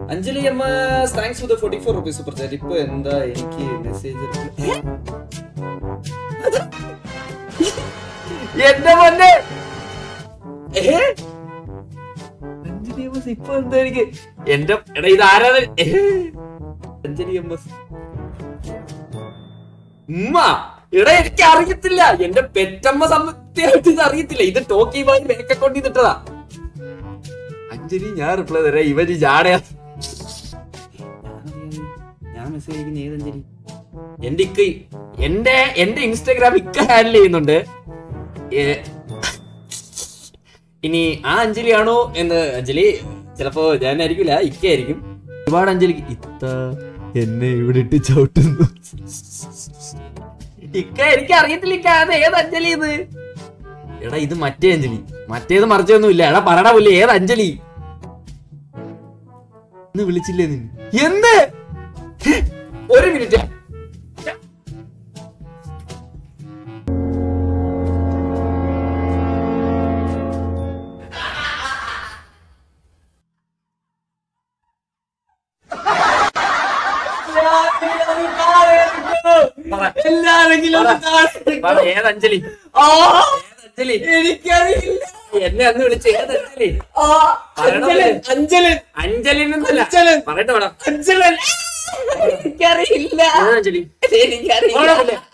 Anjali M thanks for the forty four rupees super chat ഇപ്പൊ എന്താ എനിക്ക് മെസ്സേജ് എന്റെ പൊന്നെ ഏ? അഞ്ജലി എം എസ് ഇപ്പൊ എന്താ എനിക്ക് എന്റെ എടാ ഇത് ആരാ അഞ്ജലി എം എസ് ഉമ്മ എടാ എനിക്ക് അറിയത്തില്ല എന്റെ പെറ്റമ്മ സത്യമായിട്ട് ഇത് അറിയത്തില്ല ഇത് ടോക്കി ബായി ബാക്ക് അക്കൗണ്ടിൽ നിന്നിട്ടതാ അഞ്ജലി ഞാൻ റിപ്ലൈ തരാം ഇവര് ജാടയാ ഞാൻ മെസ്സേജ് അയക്കുന്ന ഏത് അഞ്ജലി എന്റെ ഇക്ക എന്റെ എന്റെ ഇൻസ്റ്റാഗ്രാം ഇക്ക ഹാൻഡിൽ ചെയ്യുന്നുണ്ട് ഏ, ഇനി ആ അഞ്ജലി ആണോ എന്ന് അഞ്ജലി ചിലപ്പോ ഞാനായിരിക്കില്ല ഇക്ക ആയിരിക്കും ഒരുപാട് അഞ്ജലി ഇത്ത എന്നെ ഇവിടെ ഇട്ട് ചവിട്ടുന്നു ഇക്ക എനിക്ക് അറിയത്തില്ല ഇക്ക അത് ഏത് അഞ്ജലി ഇത് എടാ ഇത് മറ്റേ അഞ്ജലി മറ്റേത് മറിച്ചൊന്നുമില്ല എടാ പറടാ പുള്ളി ഏത് അഞ്ജലി ഇന്ന് വിളിച്ചില്ലേ നിന്നെ എന്ത് ഒരു മിനിറ്റ് പറ, ഏത് അഞ്ജലി ഏത് അഞ്ജലി എനിക്കറിയില്ല എന്നെ അന്ന് വിളിച്ച ഏത് അഞ്ജലി ആ, അഞ്ചലൻ അഞ്ചലൻ അഞ്ജലിന്നല്ല അഞ്ജലൻ. പറയട്ടെ വേണം അഞ്ചലൻ എനിക്കറിയില്ല ഏത് അഞ്ജലി എനിക്കറിയില്ല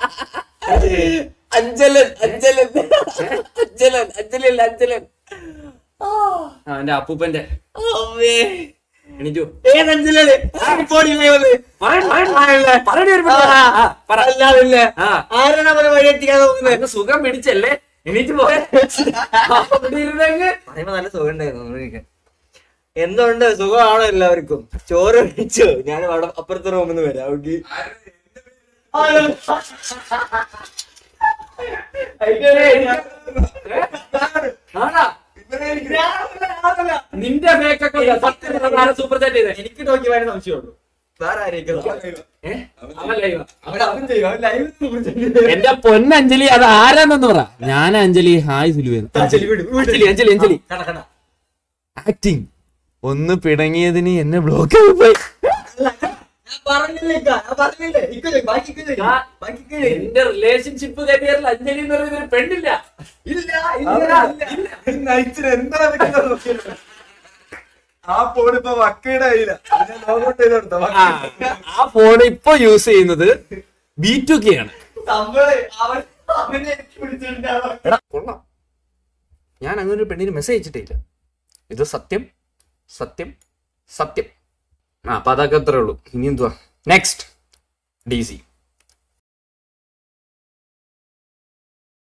അഞ്ചലൻ അഞ്ചലൻ അഞ്ചലൻ അഞ്ചലൻ അഞ്ചലൻ ആ, ആ എന്റെ അപ്പൂപ്പന്റെ അമ്മേ. എണീറ്റു ഏതഞ്ചലന് പോടില്ലേ വന്ന് പറയട്ടെ, പറയട്ടെ. പറയട്ടെ ഒരു മിനിറ്റ്. ആ, ആ, പറ. അല്ലാതില്ല ആ. ആരാണ് അവനെ വഴിയെത്തിക്കാൻ നോക്കുന്നത് അന്ന് സുഖം പിടിച്ചല്ലേ എണീറ്റ് പോയ അവിടെ ഇരുന്നെങ്ക് പറയുമ്പോ നല്ല സുഖം ഉണ്ടായിരുന്നു എന്തുണ്ട് സുഖമാണോ എല്ലാവർക്കും ചോറ് കഴിച്ചോ ഞാൻ അവിടെ അപ്പുറത്തെ റൂമിൽ നിന്ന് വരാം ഓക്കെ ആടാ. നിന്റെ ഫേക്ക് അക്കൗണ്ട് സത്യം പറഞ്ഞാ സൂപ്പർ ചാറ്റ് ചെയ്തേ എനിക്ക് നോക്കി വേണേ സംശയമുള്ളൂ വേറെ ആരെയൊക്കെ ഏ? അവൻ live ആ. അവൻ ചെയ്യും അവൻ ലൈവ് എന്റെ പൊന്നഞ്ജലി അത് ആരാന്നെന്ന് പറ ഞാൻ അഞ്ജലി ഹായ് സുലുവേന്ന് അഞ്ജലി, വിട്, വിട്. അഞ്ജലി അഞ്ജലി അഞ്ജലി കട കട ആക്ടിങ് ഒന്ന് പിണങ്ങിയതിന് എന്നെ ബ്ലോക്ക് ആയി പോയി ഞാൻ പറഞ്ഞില്ലേ ഇക്ക, ഞാൻ പറഞ്ഞില്ലേ ഇക്ക ചോദിക്ക്, ബാക്കി ഇക്ക ചോദിക്ക്, ആ. ബാക്കി ഇക്ക ചോദിക്ക്. എന്റെ റിലേഷൻഷിപ്പ് കരിയറിൽ അഞ്ജലി എന്ന് പറയുന്ന ഒരു പെണ്ണില്ല ഇല്ല ഇല്ല ഇല്ല നയിച്ചിട്ട് എന്താ നിനക്ക് നോക്കിയത്? ആ ഫോൺ ഇപ്പൊ വക്കയുടെ കയ്യില ഞാൻ ലോഗൗട്ട് ചെയ്ത് കൊടുത്ത ആ, ആ ഫോൺ ഇപ്പൊ യൂസ് ചെയ്യുന്നത് ബി ടു കെ ആണ് നമ്മള് അവൻ അവനെ എനിക്ക് പിടിച്ചിട്ടുണ്ടാവും എടാ കൊള്ളാം ഞാൻ അങ്ങനെ ഒരു പെണ്ണിന് മെസ്സേജ് അയച്ചിട്ടില്ല ഇത് സത്യം സത്യം സത്യം ആ അപ്പൊ അതൊക്കെ അത്രേ ഉള്ളൂ ഇനി എന്തുവാ നെക്സ്റ്റ് ഡി സി